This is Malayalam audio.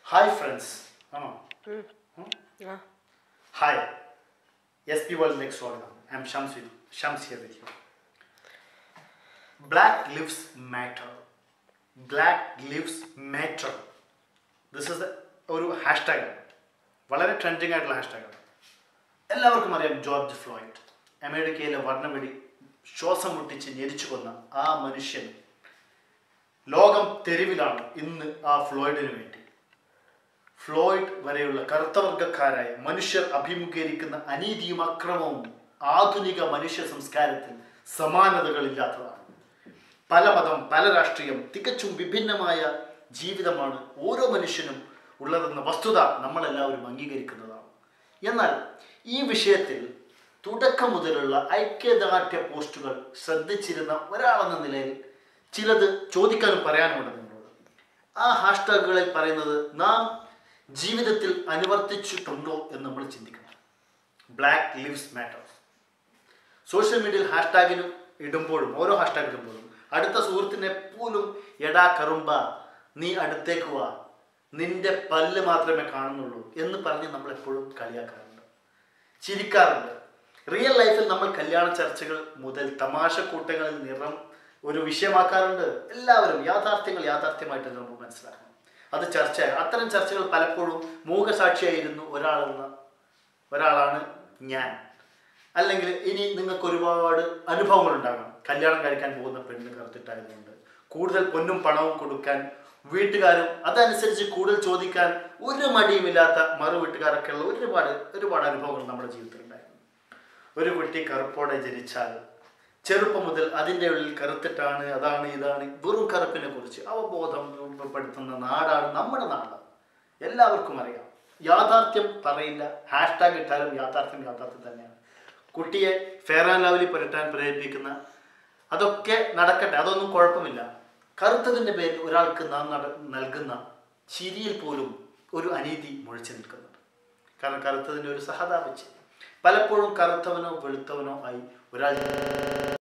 ഹായ് ഫ്രണ്ട്സ് ആണോ ആ ഹായ് എസ് പി വേൾഡിലേക്ക് സ്വാഗതം I am Shams with Shams here with you black lives matter black lives matter this is ഒരു ഹാഷ്ടാഗ് വളരെ ട്രെൻഡിങ് ആയിട്ടുള്ള ഹാഷ്ടാഗാണ് എല്ലാവർക്കും അറിയാം ജോർജ് ഫ്ലോയിഡ് അമേരിക്കയിലെ വർണ്ണവെടി ശ്വാസം മുട്ടിച്ച് ഞെരിച്ചു കൊന്ന ആ മനുഷ്യൻ ലോകം തെരുവിലാണ് ഇന്ന് ആ ഫ്ലോയിഡിന് വേണ്ടി ഫ്ലോയിഡ് വരെയുള്ള കറുത്തവർഗക്കാരായ മനുഷ്യർ അഭിമുഖീകരിക്കുന്ന അനീതിയും അക്രമവും ആധുനിക മനുഷ്യ സംസ്കാരത്തിൽ സമാനതകളില്ലാത്തതാണ് പല മതം പല രാഷ്ട്രീയം തികച്ചും വിഭിന്നമായ ജീവിതമാണ് ഓരോ മനുഷ്യനും ഉള്ളതെന്ന വസ്തുത നമ്മളെല്ലാവരും അംഗീകരിക്കുന്നതാണ് എന്നാൽ ഈ വിഷയത്തിൽ തുടക്കം മുതലുള്ള ഐക്യദാർഢ്യ പോസ്റ്റുകൾ ശ്രദ്ധിച്ചിരുന്ന ഒരാളെന്ന നിലയിൽ ചിലത് ചോദിക്കാനും പറയാനുമുണ്ട് നിങ്ങളോട് ആ ഹാഷ്ടാഗുകളിൽ പറയുന്നത് നാം ജീവിതത്തിൽ അനുവർത്തിച്ചിട്ടുണ്ടോ എന്ന് നമ്മൾ ചിന്തിക്കണം ബ്ലാക്ക് ലിവ്സ് മാറ്റേഴ്സ് സോഷ്യൽ മീഡിയയിൽ ഹാഷ്ടാഗിനും ഇടുമ്പോഴും ഓരോ ഹാഷ്ടാഗ് ഇടുമ്പോഴും അടുത്ത സുഹൃത്തിനെ പോലും എടാ കറുമ്പ നീ അടുത്തേക്ക് വാ നിന്റെ പല്ല് മാത്രമേ കാണുന്നുള്ളൂ എന്ന് പറഞ്ഞ് നമ്മൾ എപ്പോഴും കളിയാക്കാറുണ്ട് ചിരിക്കാറുണ്ട് റിയൽ ലൈഫിൽ നമ്മൾ കല്യാണ ചർച്ചകൾ മുതൽ തമാശ കൂട്ടങ്ങളിൽ നിറം ഒരു വിഷയമാക്കാറുണ്ട് എല്ലാവരും യാഥാർത്ഥ്യങ്ങൾ യാഥാർത്ഥ്യമായിട്ട് നമ്മൾ മനസ്സിലാക്കണം അത് ചർച്ച അത്തരം ചർച്ചകൾ പലപ്പോഴും മൂകസാക്ഷിയായിരുന്നു ഒരാളെന്ന ഒരാളാണ് ഞാൻ അല്ലെങ്കിൽ ഇനി നിങ്ങൾക്ക് ഒരുപാട് അനുഭവങ്ങൾ ഉണ്ടാകാം കല്യാണം കഴിക്കാൻ പോകുന്ന പെണ്ണ് കറുത്തിട്ടായതുകൊണ്ട് കൂടുതൽ പൊന്നും പണവും കൊടുക്കാൻ വീട്ടുകാരും അതനുസരിച്ച് കൂടുതൽ ചോദിക്കാൻ ഒരു മടിയുമില്ലാത്ത മറു വീട്ടുകാരൊക്കെയുള്ള ഒരുപാട് ഒരുപാട് അനുഭവങ്ങൾ നമ്മുടെ ജീവിതത്തിൽ ഉണ്ടായിരുന്നു ഒരു കുട്ടി കറുപ്പോടെ ജനിച്ചാൽ ചെറുപ്പം മുതൽ അതിൻ്റെ ഉള്ളിൽ കറുത്തിട്ടാണ് അതാണ് ഇതാണ് വെറും കറുപ്പിനെ കുറിച്ച് അവബോധം രൂപപ്പെടുത്തുന്ന നാടാണ് നമ്മുടെ നാട് എല്ലാവർക്കും അറിയാം യാഥാർത്ഥ്യം പറയില്ല ഹാഷ്ടാഗ് ഇട്ടാലും യാഥാർത്ഥ്യം യാഥാർത്ഥ്യം തന്നെയാണ് കുട്ടിയെ ഫെയർ ആൻഡ് ലവ്ലി പുരട്ടാൻ പ്രേരിപ്പിക്കുന്ന അതൊക്കെ നടക്കട്ടെ അതൊന്നും കുഴപ്പമില്ല കറുത്തതിൻ്റെ പേരിൽ ഒരാൾക്ക് നാം നട നൽകുന്ന ചിരിയിൽ പോലും ഒരു അനീതി മുഴച്ചു നിൽക്കുന്നുണ്ട് കാരണം കറുത്തതിൻ്റെ ഒരു സഹതാപിച്ച് പലപ്പോഴും കറുത്തവനോ വെളുത്തവനോ ആയി ഒരാൾ